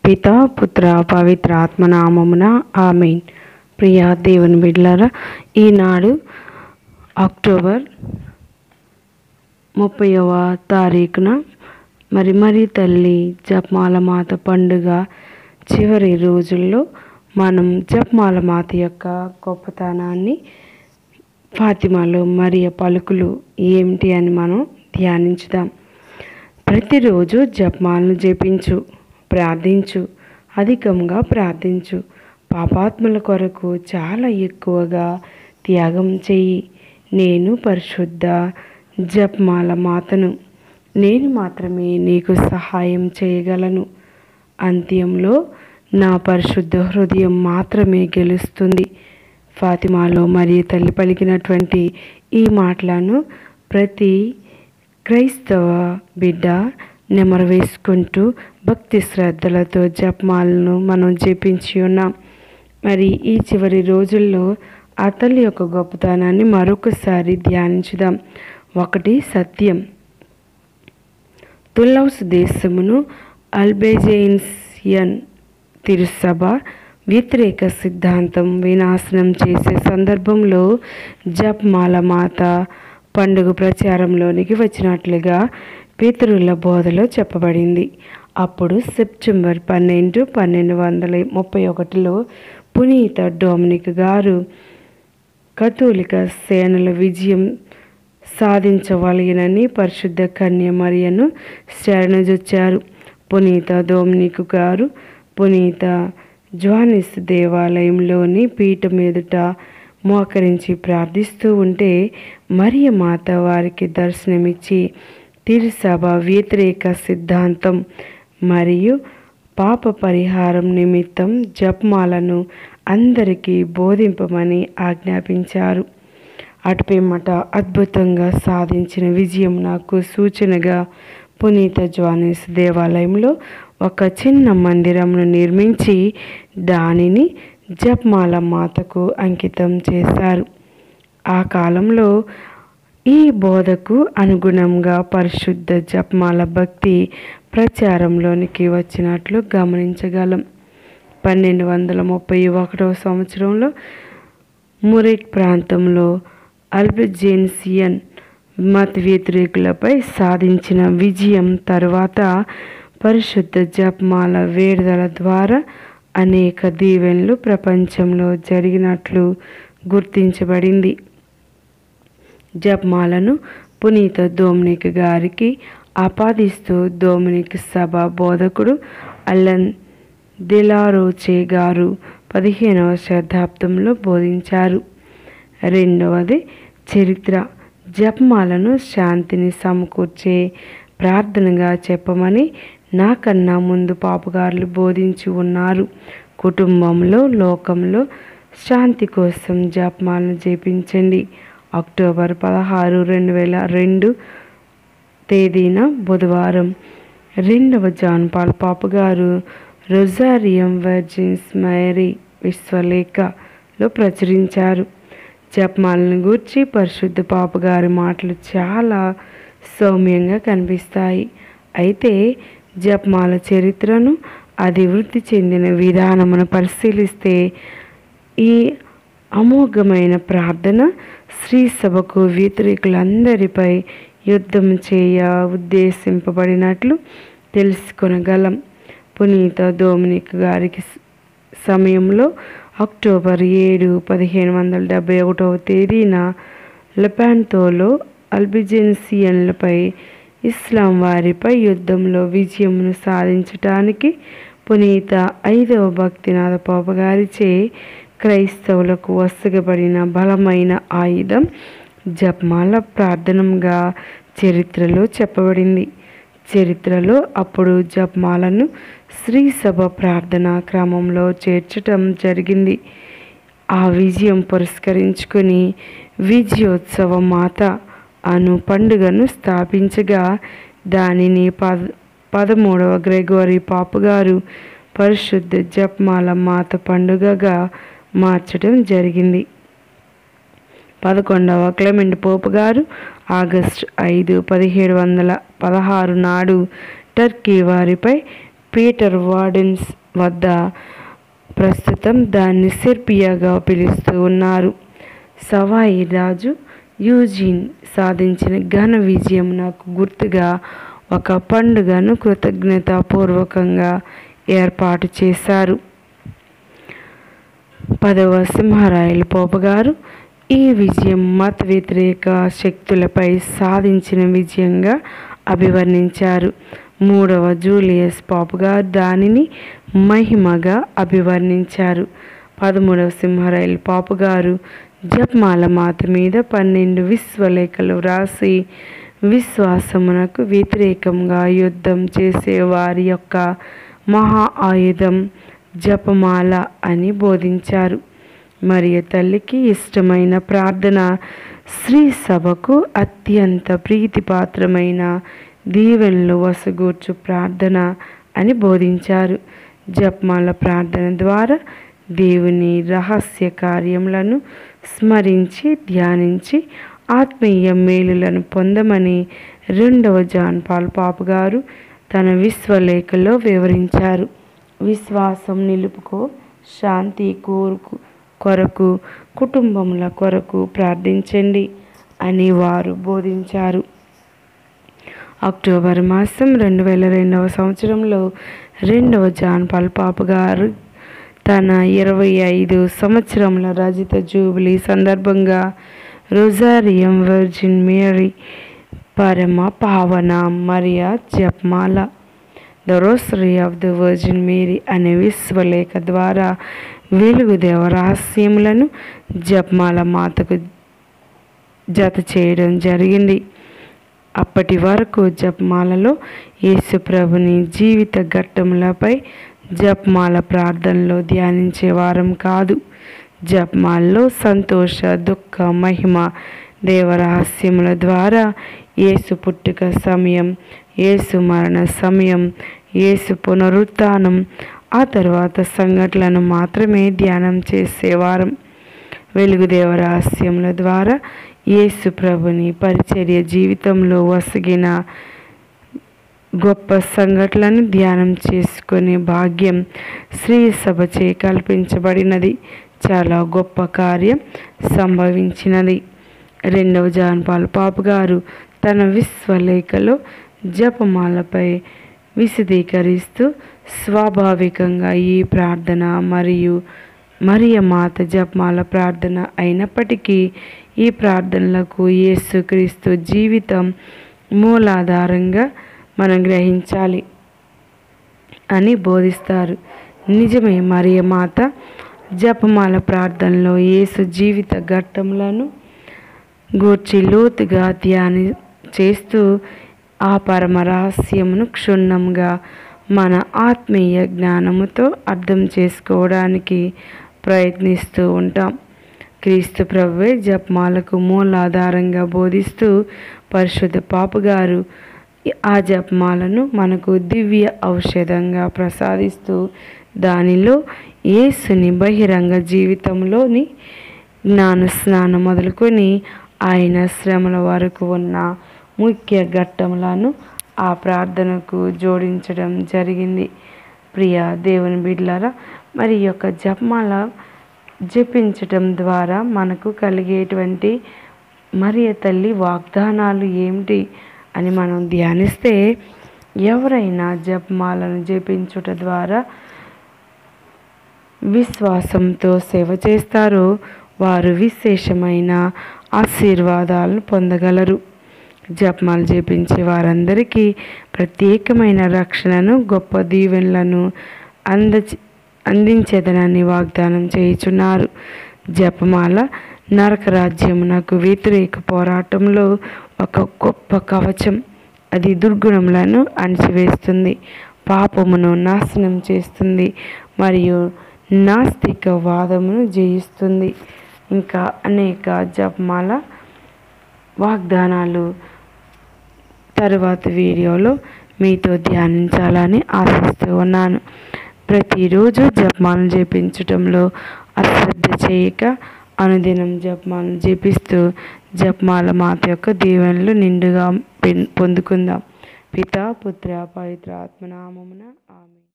పిత పుత్ర పవిత్ర ఆత్మనామమున ఆమెన్ ప్రియ దేవుని బిడ్డలారా ఈనాడు అక్టోబర్ ముప్పైవ తారీఖున మరి మరి తల్లి జపమాల మాత పండుగ చివరి రోజుల్లో మనం జపమాల మాత యొక్క గొప్పతనాన్ని ఫాతిమాలో మరియ పలుకులు ఏమిటి అని మనం ధ్యానించుదాం ప్రతిరోజు జపమాలను జపించు ప్రార్థించు అధికంగా ప్రార్థించు పాపాత్ముల కొరకు చాలా ఎక్కువగా త్యాగం చెయ్యి నేను పరిశుద్ధ జపమాల మాతను నేను మాత్రమే నీకు సహాయం చేయగలను అంత్యంలో నా పరిశుద్ధ హృదయం మాత్రమే గెలుస్తుంది ఫాతిమాలో మరియు తల్లి పలికినటువంటి ఈ మాటలను ప్రతి క్రైస్తవ బిడ్డ నెమరు వేసుకుంటూ భక్తి శ్రద్ధలతో జపమాలను మనం జపించి ఉన్నాం మరి ఈ చివరి రోజుల్లో ఆ తల్లి యొక్క గొప్పతనాన్ని మరొకసారి ధ్యానించుదాం ఒకటి సత్యం తులౌస్ దేశమును అల్బేజైన్సియన్ తిరుసభ వ్యతిరేక సిద్ధాంతం వినాశనం చేసే సందర్భంలో జప్మాల మాత పండుగ ప్రచారంలోనికి వచ్చినట్లుగా పితరుల బోధలో చెప్పబడింది అప్పుడు సెప్టెంబర్ పన్నెండు పన్నెండు వందల ముప్పై ఒకటిలో పునీత డొమినిక్ గారు కథోలిక సేనల విజయం సాధించవలగినని పరిశుద్ధ కన్య మరియను శరణజొచ్చారు పునీత డొమినిక్ గారు పునీత జోనిస్ దేవాలయంలోని పీఠం ఎదుట మోకరించి ప్రార్థిస్తూ ఉంటే మరియ మాత వారికి దర్శనమిచ్చి తిరుసభ వ్యతిరేక సిద్ధాంతం మరియు పాప పరిహారం నిమిత్తం జపమాలను అందరికీ బోధింపమని ఆజ్ఞాపించారు అటుపిమ్మట అద్భుతంగా సాధించిన విజయం నాకు సూచనగా పునీత జ్వానిస్ దేవాలయంలో ఒక చిన్న మందిరంను నిర్మించి దానిని జపమాల మాతకు అంకితం చేశారు ఆ కాలంలో ఈ బోధకు అనుగుణంగా పరిశుద్ధ జపమాల భక్తి ప్రచారంలోనికి వచ్చినట్లు గమనించగలం పన్నెండు వందల ముప్పై ఒకటవ సంవత్సరంలో మురెట్ ప్రాంతంలో అల్బజెన్సియన్ మత వ్యతిరేకులపై సాధించిన విజయం తరువాత పరిశుద్ధ జపమాల వేడుదల ద్వారా అనేక దీవెనలు ప్రపంచంలో జరిగినట్లు గుర్తించబడింది జపమాలను పునీత డొమినిక్ గారికి ఆపాదిస్తూ డొమినిక్ సభ బోధకుడు అల్లన్ దిలారోచే గారు పదిహేనవ శతాబ్దంలో బోధించారు రెండవది చరిత్ర జపమాలను శాంతిని సమకూర్చే ప్రార్థనగా చెప్పమని నాకన్నా ముందు పాపగారులు బోధించి ఉన్నారు కుటుంబంలో లోకంలో శాంతి కోసం జపమాలను జపించండి అక్టోబర్ పదహారు రెండు వేల రెండు తేదీన బుధవారం రెండవ జాన్ పాల్ పాప గారు రొజారియం వర్జిన్స్ మేరీ విశ్వలేఖలో ప్రచురించారు జపమాలను గూర్చి పరిశుద్ధ పాప గారి మాటలు చాలా సౌమ్యంగా కనిపిస్తాయి అయితే జపమాల చరిత్రను అది వృద్ధి చెందిన విధానమును పరిశీలిస్తే ఈ అమోఘమైన ప్రార్థన శ్రీ సభకు వ్యతిరేకులందరిపై యుద్ధం చేయ ఉద్దేశింపబడినట్లు తెలుసుకొనగలం పునీత డొమినిక్ గారికి సమయంలో అక్టోబర్ ఏడు పదిహేను వందల డెబ్బై ఒకటవ తేదీన లెపాంతోలో అల్బిజెన్సియన్లపై ఇస్లాం వారిపై యుద్ధంలో విజయమును సాధించటానికి పునీత ఐదవ భక్తినాథ పాపగారిచే క్రైస్తవులకు వసగబడిన బలమైన ఆయుధం జపమాల ప్రార్థనంగా చరిత్రలో చెప్పబడింది చరిత్రలో అప్పుడు జపమాలను శ్రీ సభ ప్రార్థన క్రమంలో చేర్చటం జరిగింది ఆ విజయం పురస్కరించుకొని విజయోత్సవ మాత అను పండుగను స్థాపించగా దానిని పద పదమూడవ గ్రెగోరీ పాపగారు పరిశుద్ధ జపమాల మాత పండుగగా మార్చడం జరిగింది పదకొండవ క్లెమెంట్ పోపు గారు ఆగస్టు ఐదు పదిహేడు వందల పదహారు నాడు టర్కీ వారిపై పీటర్ వార్డెన్స్ వద్ద ప్రస్తుతం దాన్ని సెర్పియాగా పిలుస్తూ ఉన్నారు సవాయి రాజు యూజిన్ సాధించిన ఘన విజయం నాకు గుర్తుగా ఒక పండుగను కృతజ్ఞతాపూర్వకంగా ఏర్పాటు చేశారు పదవ సింహరాయలు పోపగారు ఈ విజయం మత వ్యతిరేక శక్తులపై సాధించిన విజయంగా అభివర్ణించారు మూడవ జూలియస్ పాప్ గారు దానిని మహిమగా అభివర్ణించారు పదమూడవ సింహరాయలు పాపు గారు జప్మాల మాత మీద పన్నెండు విశ్వలేఖలు వ్రాసి విశ్వాసమునకు వ్యతిరేకంగా యుద్ధం చేసే వారి యొక్క మహా ఆయుధం జపమాల అని బోధించారు మరియ తల్లికి ఇష్టమైన ప్రార్థన శ్రీ సభకు అత్యంత ప్రీతిపాత్రమైన దీవెనలు వసగూర్చు ప్రార్థన అని బోధించారు జపమాల ప్రార్థన ద్వారా దేవుని రహస్య కార్యములను స్మరించి ధ్యానించి ఆత్మీయ మేలులను పొందమని రెండవ జాన్ పాల్ పాపు గారు తన విశ్వలేఖలో వివరించారు విశ్వాసం నిలుపుకో శాంతి కోరుకు కొరకు కుటుంబముల కొరకు ప్రార్థించండి అని వారు బోధించారు అక్టోబర్ మాసం రెండు వేల రెండవ సంవత్సరంలో రెండవ జాన్ పాల్ పాపు గారు తన ఇరవై ఐదు సంవత్సరముల రజిత జూబిలీ సందర్భంగా రొజారియం వర్జిన్ మేరీ పరమ పావన మరియా జప్మాల the rosary of the virgin Mary అనే విశ్వలేఖ ద్వారా వెలుగు దేవ రహస్యములను జప్మాల మాతకు జత చేయడం జరిగింది అప్పటి వరకు జపమాలలో యేసుప్రభుని జీవిత ఘట్టములపై జపమాల ప్రార్థనలో ధ్యానించే వారం కాదు జపమాలలో సంతోష దుఃఖ మహిమ దేవరహస్యముల ద్వారా యేసు పుట్టుక సమయం యేసు మరణ సమయం యేసు పునరుత్థానం ఆ తర్వాత సంఘటనలను మాత్రమే ధ్యానం చేసేవారం వెలుగుదేవ రహస్యముల ద్వారా యేసు ప్రభుని పరిచర్య జీవితంలో వసగిన గొప్ప సంఘటనలను ధ్యానం చేసుకునే భాగ్యం శ్రీ సభచే కల్పించబడినది చాలా గొప్ప కార్యం సంభవించినది రెండవ జాన్పాల్ పాపు గారు తన విశ్వలేఖలో జపమాలపై విశదీకరిస్తూ స్వాభావికంగా ఈ ప్రార్థన మరియు మరియ మాత జపమాల ప్రార్థన అయినప్పటికీ ఈ ప్రార్థనలకు యేసుక్రీస్తు జీవితం మూలాధారంగా మనం గ్రహించాలి అని బోధిస్తారు నిజమే మరియ మాత జపమాల ప్రార్థనలో యేసు జీవిత ఘట్టములను గూర్చి లోతుగా ధ్యాని చేస్తూ ఆ పరమ రహస్యమును క్షుణ్ణంగా మన ఆత్మీయ జ్ఞానముతో అర్థం చేసుకోవడానికి ప్రయత్నిస్తూ ఉంటాం క్రీస్తు ప్రభువే జపమాలకు మూలాధారంగా బోధిస్తూ పరిశుద్ధ పాపగారు ఆ జపమాలను మనకు దివ్య ఔషధంగా ప్రసాదిస్తూ దానిలో యేసుని బహిరంగ జీవితంలోని జ్ఞాన స్నానం మొదలుకొని ఆయన శ్రమల వరకు ఉన్న ముఖ్య ఘట్టములను ఆ ప్రార్థనకు జోడించడం జరిగింది ప్రియ దేవుని బిడ్లారా మరి ఈ యొక్క జపమాల జపించటం ద్వారా మనకు కలిగేటువంటి మరియ తల్లి వాగ్దానాలు ఏమిటి అని మనం ధ్యానిస్తే ఎవరైనా జపమాలను జపించుట ద్వారా విశ్వాసంతో సేవ చేస్తారో వారు విశేషమైన ఆశీర్వాదాలను పొందగలరు జపమాలు జపించే వారందరికీ ప్రత్యేకమైన రక్షణను గొప్ప దీవెనలను అంద అందించేదనని వాగ్దానం చేయుచున్నారు జపమాల నరక రాజ్యమునకు వ్యతిరేక పోరాటంలో ఒక గొప్ప కవచం అది దుర్గుణములను అణిచివేస్తుంది పాపమును నాశనం చేస్తుంది మరియు నాస్తిక వాదమును జయిస్తుంది ఇంకా అనేక జపమాల వాగ్దానాలు తరువాత వీడియోలో మీతో ధ్యానించాలని ఆశిస్తూ ఉన్నాను ప్రతిరోజు జపమాలను జపించటంలో అశ్రద్ధ చేయక అనుదినం జపమాలను జపిస్తూ జపమాల మాత యొక్క దీవెనలు నిండుగా పెన్- పొందుకుందాం పితా పుత్ర పవిత్ర ఆత్మనామమున ఆమె